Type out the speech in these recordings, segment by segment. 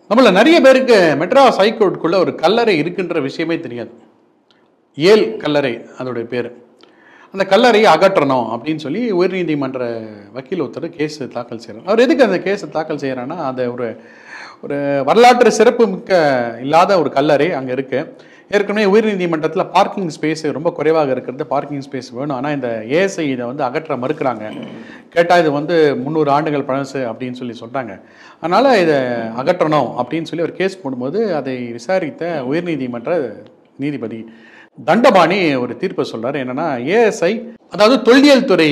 நம்மள நிறைய பேருக்கு மெட்ராஸ் ஹைகோர்ட்டுக்குள்ள ஒரு கல்லறை இருக்குன்ற விஷயமே தெரியாது ஏல் கல்லறை அதோடைய பேர் அந்த கல்லறையை அகற்றணும் அப்படின்னு சொல்லி உயர்நீதிமன்ற வக்கீல் ஒருத்தர் கேஸ் தாக்கல் செய்கிறார் அவர் எதுக்கு அந்த கேஸ் தாக்கல் செய்கிறான்னா அது ஒரு ஒரு வரலாற்று சிறப்பு மிக்க இல்லாத ஒரு கல்லறை அங்கே இருக்கு ஏற்கனவே உயர்நீதிமன்றத்தில் பார்க்கிங் ஸ்பேஸ் ரொம்ப குறைவாக இருக்கிறது பார்க்கிங் ஸ்பேஸ் வேணும் ஆனால் இந்த ஏஎஸ்ஐ இதை வந்து அகற்ற மறுக்கிறாங்க கேட்டால் இது வந்து முந்நூறு ஆண்டுகள் பழசு அப்படின்னு சொல்லி சொல்கிறாங்க அதனால் இதை அகற்றணும் அப்படின்னு சொல்லி ஒரு கேஸ் போடும்போது அதை விசாரித்த உயர்நீதிமன்ற நீதிபதி தண்டபாணி ஒரு தீர்ப்பை சொல்றாரு என்னன்னா ஏஎஸ்ஐ அதாவது தொல்லியல் துறை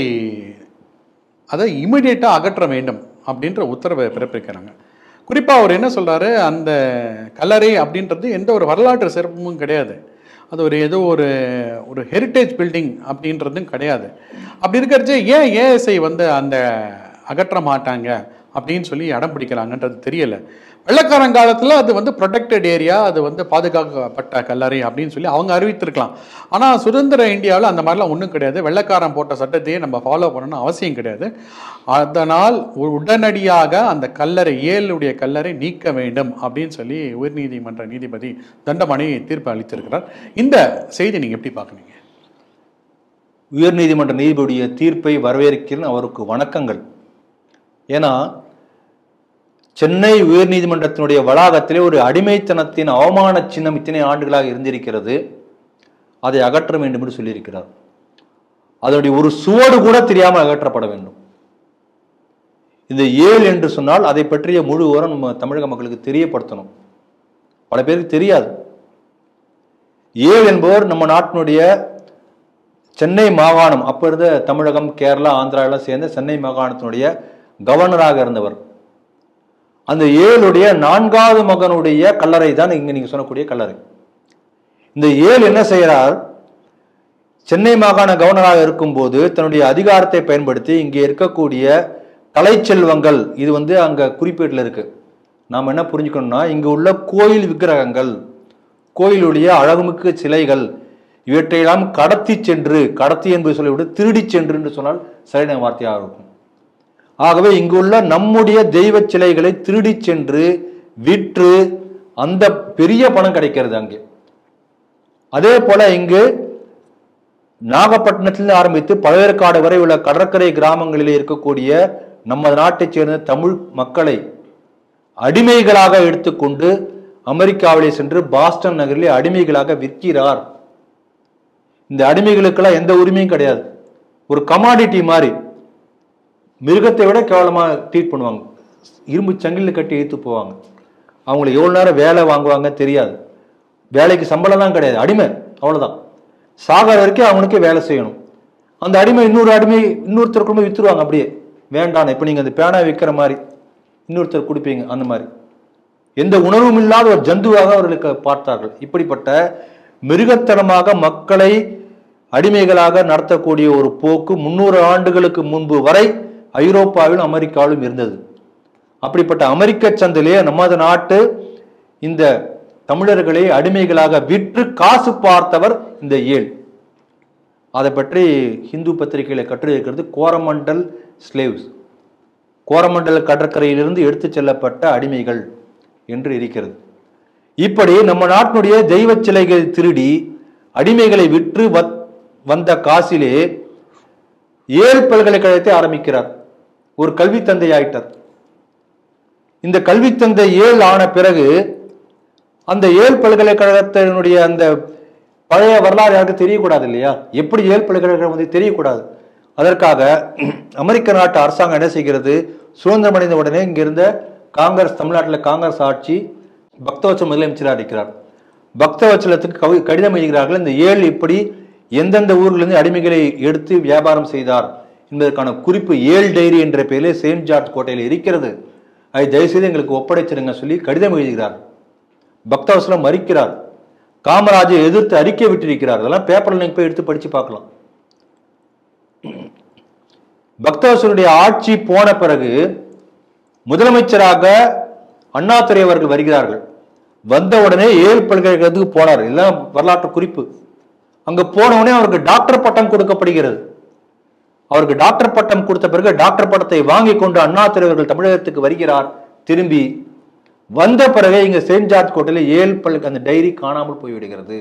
அதை இமிடியேட்டாக அகற்ற வேண்டும் அப்படின்ற உத்தரவை பிறப்பிக்கிறாங்க குறிப்பாக அவர் என்ன சொல்றாரு அந்த கல்லறை அப்படின்றது எந்த ஒரு வரலாற்று சிறப்பும் கிடையாது அது ஒரு ஏதோ ஒரு ஒரு ஹெரிட்டேஜ் பில்டிங் அப்படின்றதும் கிடையாது அப்படி இருக்கிறச்சே ஏன் ஏஎஸ்ஐ வந்து அந்த அகற்ற மாட்டாங்க அப்படின்னு சொல்லி அடம் பிடிக்கிறாங்கன்றது தெரியல வெள்ளக்காரங்காலத்தில் அது வந்து ப்ரொடெக்டட் ஏரியா அது வந்து பாதுகாக்கப்பட்ட கல்லறை அப்படின்னு சொல்லி அவங்க அறிவித்திருக்கலாம் ஆனால் சுதந்திர இந்தியாவில் அந்த மாதிரிலாம் ஒன்றும் கிடையாது வெள்ளக்காரன் போட்ட சட்டத்தையே நம்ம ஃபாலோ பண்ணணும்னு அவசியம் கிடையாது அதனால் உ- உடனடியாக அந்த கல்லறை ஏழுடைய கல்லறை நீக்க வேண்டும் அப்படின்னு சொல்லி உயர்நீதிமன்ற நீதிபதி தண்டமணி தீர்ப்பு அளித்திருக்கிறார் இந்த செய்தி நீங்கள் எப்படி பார்க்குறீங்க உயர்நீதிமன்ற நீதிபதியுடைய தீர்ப்பை வரவேற்கிறேன் அவருக்கு வணக்கங்கள் ஏன்னா சென்னை உயர்நீதிமன்றத்தினுடைய வளாகத்திலே ஒரு அடிமைத்தனத்தின் அவமான சின்னம் இத்தனை ஆண்டுகளாக இருந்திருக்கிறது அதை அகற்ற வேண்டும் என்று சொல்லியிருக்கிறார் அதனுடைய ஒரு சுவடு கூட தெரியாமல் அகற்றப்பட வேண்டும் இந்த ஏழு என்று சொன்னால் அதை பற்றிய முழு விவரம் நம்ம தமிழக மக்களுக்கு தெரியப்படுத்தணும் பல பேருக்கு தெரியாது ஏழு என்பவர் நம்ம நாட்டினுடைய சென்னை மாகாணம் அப்ப இருந்த தமிழகம் கேரளா ஆந்திரா எல்லாம் சேர்ந்த சென்னை மாகாணத்தினுடைய கவர்னராக இருந்தவர் அந்த ஏழுடைய நான்காவது மகனுடைய கல்லறை தான் இங்க நீங்க சொல்லக்கூடிய கல்லறை இந்த ஏழு என்ன செய்கிறார் சென்னை மாகாண கவர்னராக இருக்கும்போது தன்னுடைய அதிகாரத்தை பயன்படுத்தி இங்கே இருக்கக்கூடிய கலைச்செல்வங்கள் இது வந்து அங்க குறிப்பீட்டில் இருக்கு நாம் என்ன புரிஞ்சுக்கணும்னா இங்கு உள்ள கோயில் விக்கிரகங்கள் கோயிலுடைய அழகுமிக்க சிலைகள் இவற்றையெல்லாம் கடத்தி சென்று கடத்தி என்பது சொல்லிவிட்டு திருடி சென்று என்று சொன்னால் சரியான வார்த்தையாக இருக்கும் ஆகவே இங்குள்ள நம்முடைய தெய்வ சிலைகளை திருடி சென்று விற்று அந்த பெரிய பணம் கிடைக்கிறது அங்கே அதே போல இங்கு நாகப்பட்டினத்திலிருந்து ஆரம்பித்து பழவேற்காடு வரை உள்ள கடற்கரை கிராமங்களிலே இருக்கக்கூடிய நம்ம நாட்டைச் சேர்ந்த தமிழ் மக்களை அடிமைகளாக எடுத்துக்கொண்டு அமெரிக்காவிலே சென்று பாஸ்டன் நகரிலே அடிமைகளாக விற்கிறார் இந்த அடிமைகளுக்கெல்லாம் எந்த உரிமையும் கிடையாது ஒரு கமாடிட்டி மாதிரி மிருகத்தை விட கேவலமா ட்ரீட் பண்ணுவாங்க இரும்பு சங்கிலில் கட்டி இழுத்து போவாங்க அவங்களுக்கு எவ்வளவு நேரம் வேலை வாங்குவாங்க தெரியாது வேலைக்கு சம்பளம்லாம் கிடையாது அடிமை அவ்வளவுதான் சாகிற வரைக்கும் அவனுக்கே வேலை செய்யணும் அந்த அடிமை இன்னொரு அடிமை இன்னொருத்தர் கொண்டு போய் வித்துருவாங்க அப்படியே வேண்டாம் இப்போ நீங்க அந்த பேனா விற்கிற மாதிரி இன்னொருத்தர் கொடுப்பீங்க அந்த மாதிரி எந்த உணர்வும் இல்லாத ஒரு ஜந்துவாக அவர்களுக்கு பார்த்தார்கள் இப்படிப்பட்ட மிருகத்தனமாக மக்களை அடிமைகளாக நடத்தக்கூடிய ஒரு போக்கு முன்னூறு ஆண்டுகளுக்கு முன்பு வரை ஐரோப்பாவிலும் அமெரிக்காவிலும் இருந்தது அப்படிப்பட்ட அமெரிக்க சந்தையிலே நமது நாட்டு இந்த தமிழர்களை அடிமைகளாக விற்று காசு பார்த்தவர் இந்த ஏழ் அதை பற்றி ஹிந்து பத்திரிகையில கட்டுரை இருக்கிறது கோரமண்டல் ஸ்லேவ்ஸ் கோரமண்டல் கடற்கரையிலிருந்து எடுத்துச் செல்லப்பட்ட அடிமைகள் என்று இருக்கிறது இப்படி நம்ம நாட்டினுடைய தெய்வ சிலைகளை திருடி அடிமைகளை விற்று வத்- வந்த காசிலே ஏழ் பல்கலைக்கழகத்தை ஆரம்பிக்கிறார் ஒரு கல்வி தந்தை ஆயிட்டார் இந்த கல்வி தந்தை ஏழ் ஆன பிறகு அந்த ஏழ் பல்கலைக்கழகத்தினுடைய அந்த பழைய வரலாறு யாருக்கு தெரியக்கூடாது இல்லையா எப்படி ஏழ் பல்கலைக்கழகம் வந்து தெரியக்கூடாது அதற்காக அமெரிக்க நாட்டு அரசாங்கம் என்ன செய்கிறது சுதந்திரம் அடைந்த உடனே இங்க இருந்த காங்கிரஸ் தமிழ்நாட்டில் காங்கிரஸ் ஆட்சி பக்தவச்சல் முதலமைச்சராக இருக்கிறார் பக்தவச்சலத்துக்கு கவி கடிதம் எழுதுகிறார்கள் இந்த ஏழு இப்படி எந்தெந்த ஊர்களிலிருந்து அடிமைகளை எடுத்து வியாபாரம் செய்தார் என்பதற்கான குறிப்பு ஏழ் டைரி என்ற பெயரில் செயின்ட் ஜார்ஜ் கோட்டையில் இருக்கிறது அதை தயவுசெய்து எங்களுக்கு ஒப்படைச்சிருங்க சொல்லி கடிதம் எழுதுகிறார் பக்தவசலம் மறிக்கிறார் காமராஜை எதிர்த்து அறிக்கை விட்டிருக்கிறார் அதெல்லாம் பேப்பர்ல நீங்க போய் எடுத்து படிச்சு பார்க்கலாம் பக்தவசனுடைய ஆட்சி போன பிறகு முதலமைச்சராக அண்ணாதுரை அவர்கள் வருகிறார்கள் வந்த உடனே ஏழு பல்கலைக்கழகத்துக்கு போனார் இதெல்லாம் வரலாற்று குறிப்பு அங்க போன உடனே அவருக்கு டாக்டர் பட்டம் கொடுக்கப்படுகிறது அவருக்கு டாக்டர் பட்டம் கொடுத்த பிறகு டாக்டர் பட்டத்தை வாங்கி கொண்டு அண்ணாதுரை அவர்கள் தமிழகத்துக்கு வருகிறார் திரும்பி வந்த பிறகு இங்க செயின்ட் ஜார்ஜ் கோட்டையில் ஏழு பல்லுக்கு அந்த டைரி காணாமல் போய்விடுகிறது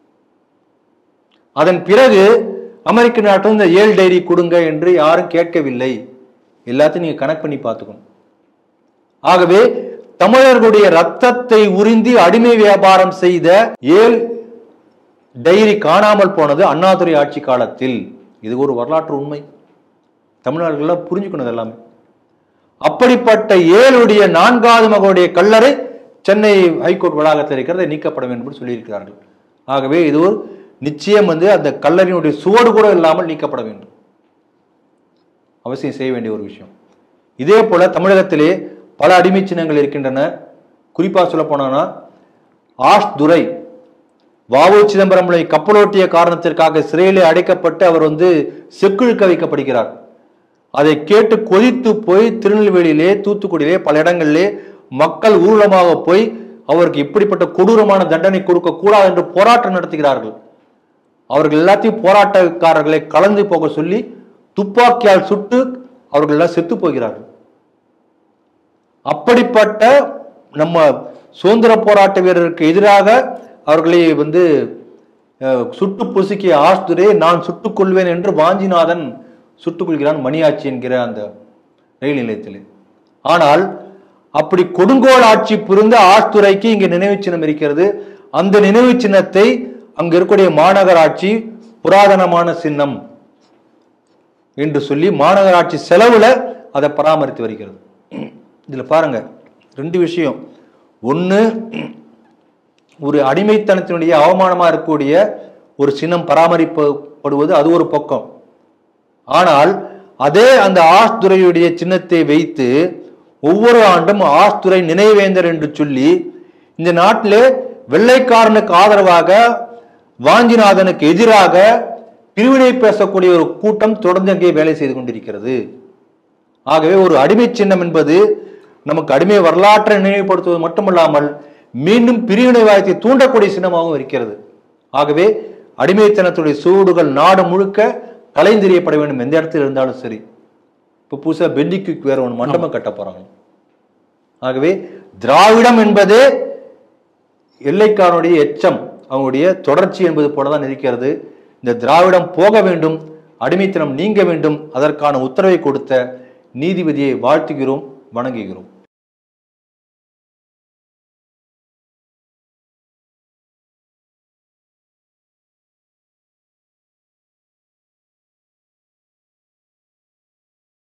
அதன் பிறகு அமெரிக்க நாட்டில் இந்த ஏழு டைரி கொடுங்க என்று யாரும் கேட்கவில்லை எல்லாத்தையும் நீங்க கணக்கு பண்ணி பார்த்துக்கணும் ஆகவே தமிழர்களுடைய ரத்தத்தை உறிந்தி அடிமை வியாபாரம் செய்த ஏழு டைரி காணாமல் போனது அண்ணாதுரை ஆட்சி காலத்தில் இது ஒரு வரலாற்று உண்மை தமிழர்கள்லாம் புரிஞ்சுக்கணும் எல்லாமே அப்படிப்பட்ட ஏழுடைய நான்காவது மகனுடைய கல்லறை சென்னை ஹைகோர்ட் வளாகத்தில் இருக்கிறதை நீக்கப்பட வேண்டும் என்று சொல்லியிருக்கிறார்கள் ஆகவே இது ஒரு நிச்சயம் வந்து அந்த கல்லறையினுடைய சுவடு கூட இல்லாமல் நீக்கப்பட வேண்டும் அவசியம் செய்ய வேண்டிய ஒரு விஷயம் இதே போல தமிழகத்திலே பல அடிமை சின்னங்கள் இருக்கின்றன குறிப்பா சொல்ல போனோம்னா ஆஷ் துரை வாவு சிதம்பரம் பிள்ளை கப்பலோட்டிய காரணத்திற்காக சிறையிலே அடைக்கப்பட்டு அவர் வந்து செக்குழுக்க வைக்கப்படுகிறார் அதை கேட்டு கொதித்து போய் திருநெல்வேலியிலே தூத்துக்குடியிலே பல இடங்களிலே மக்கள் ஊர்வலமாக போய் அவருக்கு இப்படிப்பட்ட கொடூரமான தண்டனை கொடுக்க கூடாது என்று போராட்டம் நடத்துகிறார்கள் அவர்கள் எல்லாத்தையும் போராட்டக்காரர்களை கலந்து போக சொல்லி துப்பாக்கியால் சுட்டு அவர்கள் எல்லாம் செத்து போகிறார்கள் அப்படிப்பட்ட நம்ம சுதந்திர போராட்ட வீரருக்கு எதிராக அவர்களை வந்து அஹ், சுட்டு பொசுக்கிய ஆஸ்துரை நான் சுட்டுக் கொள்வேன் என்று வாஞ்சிநாதன் சுட்டுக் கொள்கிறான் மணியாச்சி என்கிற அந்த ரயில் நிலையத்தில் ஆனால் அப்படி கொடுங்கோல் ஆட்சி புரிந்த ஆஸ்துரைக்கு இங்கே நினைவு சின்னம் இருக்கிறது அந்த நினைவு சின்னத்தை அங்க இருக்கக்கூடிய மாநகராட்சி புராதனமான சின்னம் என்று சொல்லி மாநகராட்சி செலவுல அதை பராமரித்து வருகிறது இதுல பாருங்க ரெண்டு விஷயம் ஒண்ணு ஒரு அடிமைத்தனத்தினுடைய அவமானமா இருக்கக்கூடிய ஒரு சின்னம் பராமரிக்கப்படுவது அது ஒரு பக்கம் ஆனால் அதே அந்த ஆஸ்துரையுடைய சின்னத்தை வைத்து ஒவ்வொரு ஆண்டும் ஆஸ்துரை நினைவேந்தர் என்று சொல்லி இந்த நாட்டிலே வெள்ளைக்காரனுக்கு ஆதரவாக வாஞ்சிநாதனுக்கு எதிராக பிரிவினை பேசக்கூடிய ஒரு கூட்டம் தொடர்ந்து அங்கே வேலை செய்து கொண்டிருக்கிறது ஆகவே ஒரு அடிமை சின்னம் என்பது நமக்கு அடிமை வரலாற்றை நினைவுபடுத்துவது மட்டுமல்லாமல் மீண்டும் பிரிவினைவாதத்தை தூண்டக்கூடிய சின்னமாகவும் இருக்கிறது ஆகவே அடிமைத்தனத்துடைய சூடுகள் நாடு முழுக்க கலைந்தெறியப்பட வேண்டும் எந்த இடத்துல இருந்தாலும் சரி இப்போ புதுசா பெண்டிக்கு வேற ஒன்று மண்டபம் கட்ட போறாங்க ஆகவே திராவிடம் என்பதே எல்லைக்காரனுடைய எச்சம் அவங்களுடைய தொடர்ச்சி என்பது போலதான் இருக்கிறது இந்த திராவிடம் போக வேண்டும் அடிமைத்தனம் நீங்க வேண்டும் அதற்கான உத்தரவை கொடுத்த நீதிபதியை வாழ்த்துகிறோம் வணங்குகிறோம்